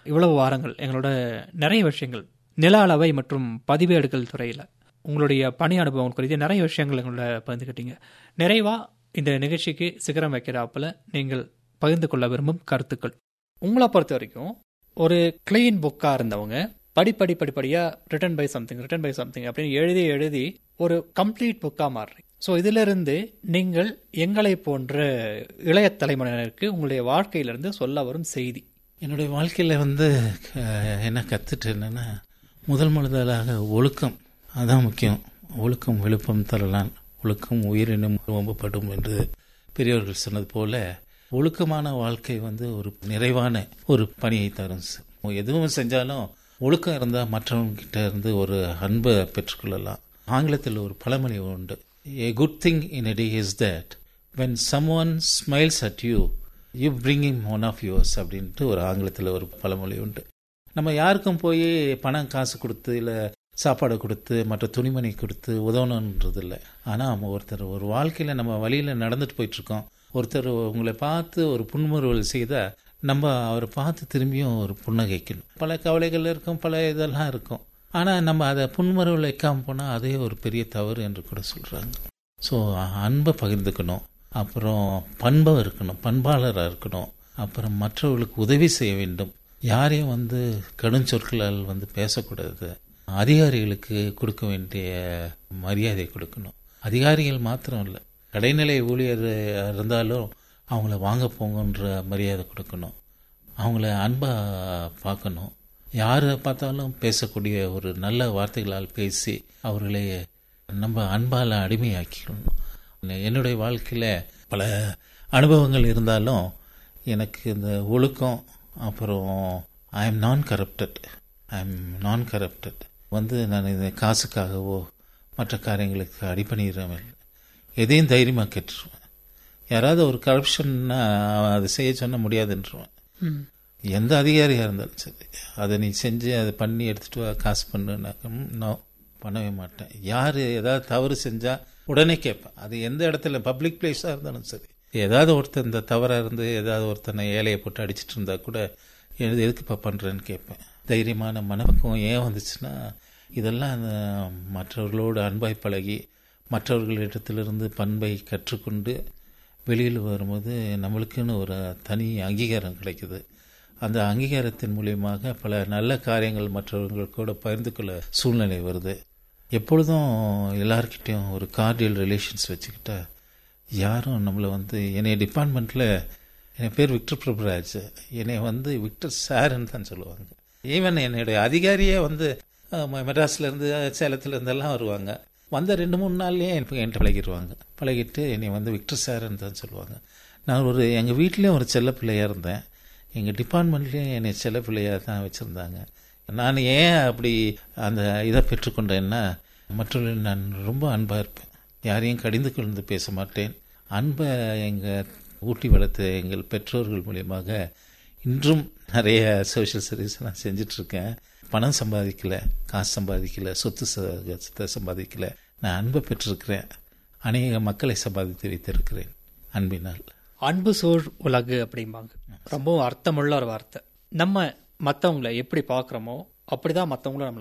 இவ்வளவு வாரங்கள் எங்களோட நிறைய விஷயங்கள் நில அளவை மற்றும் பதிவேடுகள் துறையில் உங்களுடைய பணி அனுபவம் குறித்து நிறைய விஷயங்கள் எங்களோட பகிர்ந்துக்கிட்டீங்க நிறைவாக இந்த நிகழ்ச்சிக்கு சிகரம் வைக்கிறாப்புல நீங்கள் பகிர்ந்து கொள்ள விரும்பும் கருத்துக்கள் உங்களை பொறுத்த வரைக்கும் ஒரு கிளீன் புக்காக இருந்தவங்க படிப்படி படிப்படியாக written by something written by something அப்படின்னு எழுதி எழுதி ஒரு கம்ப்ளீட் புக்காக மாறுறீங்க ஸோ இதிலிருந்து நீங்கள் எங்களை போன்ற இளைய தலைமுறையினருக்கு உங்களுடைய வாழ்க்கையிலிருந்து சொல்ல வரும் செய்தி என்னுடைய வாழ்க்கையில் வந்து அஹ், என்ன கற்றுட்டு என்னென்னா முதல் முதலாக ஒழுக்கம் அதான் முக்கியம் ஒழுக்கம் விழுப்பம் தரலான் ஒழுக்கம் உயிரினும் ஓம்பப்படும் என்று பெரியவர்கள் சொன்னது போல ஒழுக்கமான வாழ்க்கை வந்து ஒரு நிறைவான ஒரு பணியை தரும் எதுவும் செஞ்சாலும் ஒழுக்கம் இருந்தால் மற்றவங்கிட்ட இருந்து ஒரு அன்பை பெற்றுக்கொள்ளலாம் ஆங்கிலத்தில் ஒரு பழமொழி உண்டு a good thing in a day is that when someone smiles at you you bring him one of yours அப்படின்ட்டு ஒரு ஆங்கிலத்தில் ஒரு பழமொழி உண்டு நம்ம யாருக்கும் போய் பணம் காசு கொடுத்து இல்லை சாப்பாடு கொடுத்து மற்ற துணிமணி கொடுத்து உதவணுன்றது இல்லை ஆனால் ஒருத்தர் ஒரு வாழ்க்கையில் நம்ம வழியில் நடந்துட்டு போயிட்டுருக்கோம் ஒருத்தர் உங்களை பார்த்து ஒரு புன்முறுவல் செய்தால் நம்ம அவரை பார்த்து திரும்பியும் ஒரு புன்னகைக்கணும் பல கவலைகள் இருக்கும் பல இதெல்லாம் இருக்கும் ஆனால் நம்ம அதை புன்முறுவல் வைக்காமல் போனால் அதே ஒரு பெரிய தவறு என்று கூட சொல்கிறாங்க ஸோ அன்பை பகிர்ந்துக்கணும் அப்புறம் பண்பாக இருக்கணும் பண்பாளராக இருக்கணும் அப்புறம் மற்றவர்களுக்கு உதவி செய்ய வேண்டும் யாரையும் வந்து கடும் சொற்களால் வந்து பேசக்கூடாது அதிகாரிகளுக்கு கொடுக்க வேண்டிய மரியாதை கொடுக்கணும் அதிகாரிகள் மாத்திரம் இல்லை கடைநிலை ஊழியர் இருந்தாலும் அவங்கள வாங்க போங்கன்ற மரியாதை கொடுக்கணும் அவங்கள அன்பாக பார்க்கணும் யாரை பார்த்தாலும் பேசக்கூடிய ஒரு நல்ல வார்த்தைகளால் பேசி அவர்களை நம்ம அன்பால் அடிமையாக்கிக்கணும் என்னுடைய வாழ்க்கையில் பல அனுபவங்கள் இருந்தாலும் எனக்கு இந்த ஒழுக்கம் அப்புறம் I am non corrupted I am non corrupted வந்து நான் இந்த காசுக்காகவோ மற்ற காரியங்களுக்கு அடிப்பணிகிறவன் எதையும் தைரியமாக கேட்டுருவேன் யாராவது ஒரு கரப்ஷன்னா அதை செய்ய சொன்ன முடியாதுன்றவன் எந்த அதிகாரியாக இருந்தாலும் சரி அதை நீ செஞ்சு அதை பண்ணி எடுத்துட்டு வா காசு பண்ணுனாக்க நோ பண்ணவே மாட்டேன் யார் ஏதாவது தவறு செஞ்சால் உடனே கேட்பேன் அது எந்த இடத்துல பப்ளிக் பிளேஸாக இருந்தாலும் சரி ஏதாவது ஒருத்தர் இந்த தவறாக இருந்து ஏதாவது ஒருத்தனை ஏழையை போட்டு அடிச்சிட்டு இருந்தா கூட எது எதுக்குப்பா பண்ணுறேன்னு கேட்பேன் தைரியமான மனப்பக்குவம் ஏன் வந்துச்சுன்னா இதெல்லாம் அந்த மற்றவர்களோடு அன்பாய் பழகி மற்றவர்களிடத்திலிருந்து பண்பை கற்றுக்கொண்டு வெளியில் வரும்போது நம்மளுக்குன்னு ஒரு தனி அங்கீகாரம் கிடைக்குது அந்த அங்கீகாரத்தின் மூலியமாக பல நல்ல காரியங்கள் மற்றவர்கள் கூட பகிர்ந்து கொள்ள சூழ்நிலை வருது எப்பொழுதும் எல்லார்கிட்டையும் ஒரு கார்டியல் ரிலேஷன்ஸ் வச்சுக்கிட்டா யாரும் நம்மளை வந்து என்னைய டிபார்ட்மெண்ட்டில் என் பேர் விக்டர் பிரபுராஜ் என்னை வந்து விக்டர் சார்ன்னு தான் சொல்லுவாங்க ஈவன் என்னுடைய அதிகாரியே வந்து மெட்ராஸ்லேருந்து சேலத்துலேருந்தெல்லாம் வருவாங்க வந்த ரெண்டு மூணு நாள்லேயே எனக்கு என்கிட்ட பழகிடுவாங்க பழகிட்டு என்னை வந்து விக்டர் சார்ன்னு தான் சொல்லுவாங்க நான் ஒரு எங்கள் வீட்லேயும் ஒரு செல்ல பிள்ளையாக இருந்தேன் எங்கள் டிபார்ட்மெண்ட்லேயும் என்னை செல்ல பிள்ளையாக தான் வச்சுருந்தாங்க நான் ஏன் அப்படி அந்த இதை பெற்றுக்கொண்டேன்னா மற்றவர்கள் நான் ரொம்ப அன்பாக இருப்பேன் யாரையும் கடிந்து கொண்டு பேச மாட்டேன் அன்பை எங்கள் ஊட்டி வளர்த்த எங்கள் பெற்றோர்கள் மூலியமாக இன்றும் நிறைய சோஷியல் சர்வீஸ் நான் செஞ்சிட்ருக்கேன் பணம் சம்பாதிக்கல காசு சம்பாதிக்கல சொத்து ச- சம்பாதிக்கல நான் அன்பை பெற்றிருக்கிறேன் அநேக மக்களை சம்பாதித்து வைத்திருக்கிறேன் அன்பினால் அன்பு சூழ் உலகு அப்படிம்பாங்க ரொம்பவும் அர்த்தமுள்ள ஒரு வார்த்தை நம்ம மற்றவங்களை எப்படி பார்க்குறோமோ அப்படிதான் மற்றவங்களும் நம்மளை